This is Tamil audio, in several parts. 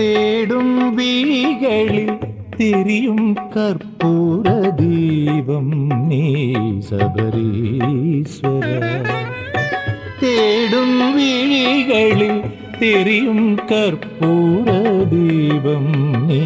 தேடும் விழிகளில் தெரியும் கற்பூர தீபம் நீ சபரீஸ்வர தேடும் விழிகளில் தெரியும் கற்பூர தீபம் நீ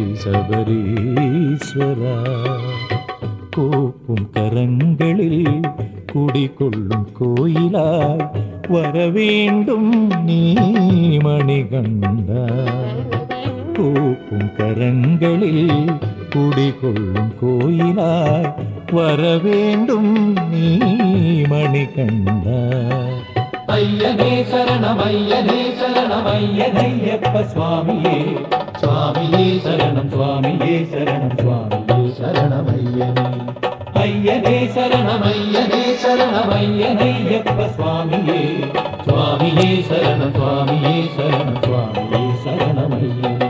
சபரீஸ்வரா கூப்பும் கரங்களில் குடிகொள்ளும் கோயிலாய் வர வேண்டும் நீ மணிகண்டா கூப்பும் கரங்களில் குடிகொள்ளும் கோயிலாய் வர வேண்டும் நீ மணிகண்டா ஐயனே சரணம் ஐயனே சரணம் ஐயனையப்ப சுவாமியே சுவாமியே சரணம் சுவாமியே சரணம் சுவாமியே சரணம் ஐயனே ஐயனே சரணம் ஐயனே சரணம் ஐயனையப்ப சுவாமியே சுவாமியே சரணம் சுவாமியே சரணம் சுவாமியே சரணம் ஐயனே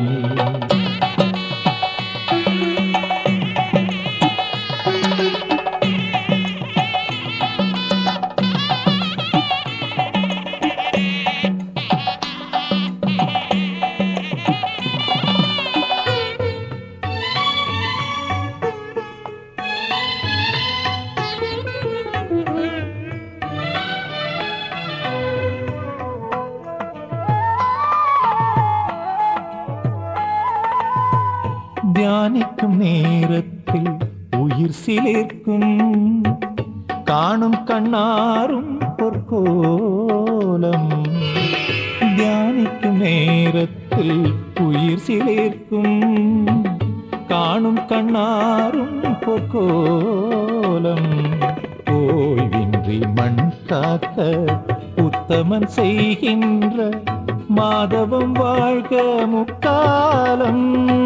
தியானிக்கும் நேரத்தில் உயிர் சிலிர்க்கும் காணும் கண்ணாரும் பொற்கோலம் தியானிக்கும் நேரத்தில் உயிர் சிலிர்க்கும் காணும் கண்ணாரும் பொற்கோலம் ஓய்வின்றி மண் காக்க உத்தமன் செய்கின்ற மாதவம் வாழ்க முக்காலம்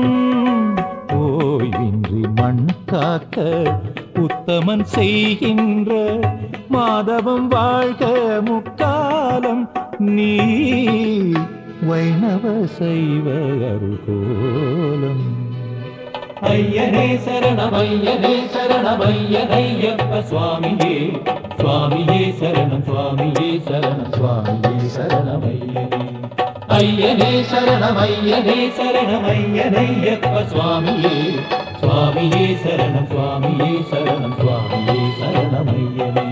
ஓய்வின்றி மண் காக்க உத்தமன் செய்கின்ற மாதவம் வாழ்க முக்காலம் நீ வைணவ சைவ அருகோலம் ஐயனே சரணம் ஐயனே சரணம் ஐயனையப்ப சுவாமியே சுவாமியே சரணம் சுவாமியே சரணம் சுவாமியே சரணம் ஐயனே ஐயனே சரணம் ஐயனே சரணம் ஐயனையப்ப சுவாமியே சுவாமியே சரணம் சுவாமியே சரணம் சுவாமியே சரணம் ஐயனே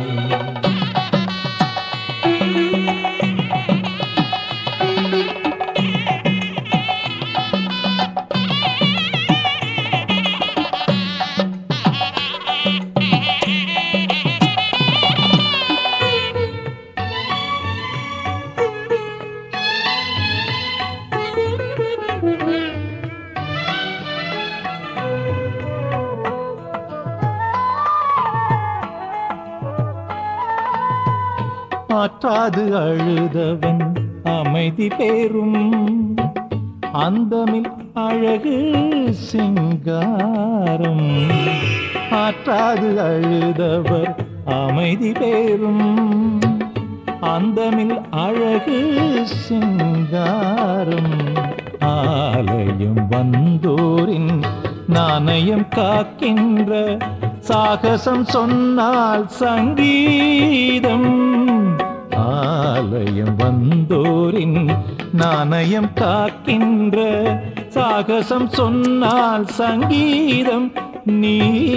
ஆற்றாது அழுதவன் அமைதி பெறும் அந்தமில் அழகு சிங்காரம் ஆற்றாது அழுதவர் அமைதி பெறும் அந்தமில் அழகு சிங்காரம் ஆலயம் வந்தோரின் நாணயம் காக்கின்ற சாகசம் சொன்னால் சங்கீதம் ஆலயம் வந்தோரின் நாணயம் காக்கின்ற சாகசம் சொன்னால் சங்கீதம் நீ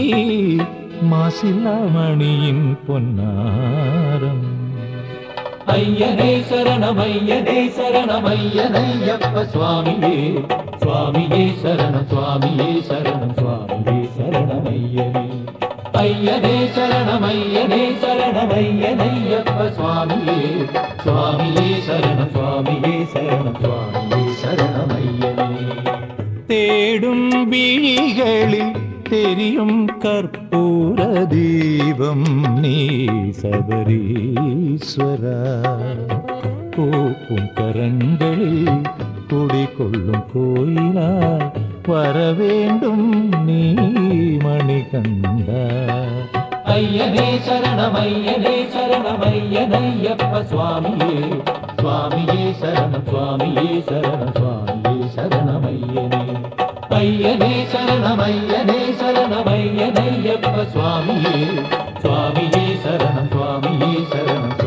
மாசிலாமணியின் பொன்னாரம் ஐயனே சரணம் ஐயனே சரணம் ஐயனையப்ப சுவாமியே சுவாமியே சரணம் சுவாமியே சரணம் சுவாமியே சரணம் ஐயனே ஐயனே சரணம் ஐயனே சரணம் ஐயனையப்ப சுவாமியே சுவாமியே சரணம் சுவாமியே சரணம் சுவாமியே சரணம் ஐயனே தேடும் விழிகளில் தெரியும் கற்பூர தீபம் நீ சபரீஸ்வரா பூக்கும் கரங்களில் குடிகொள்ளும் கோயிலாய் வர வேண்டும் நீ மணிகண்டா ஐயனே சரணம் ஐயனே சரணம் ஐயனையப்ப சுவாமியே சுவாமியே சரணம் சுவாமியே சரணம் சுவாமியே சரணம் ஐயனே ஐயனே சரணம் ஐயனே சரணம் ஐயனையப்ப சுவாமியே சுவாமியே சரணம் சுவாமியே சரணம்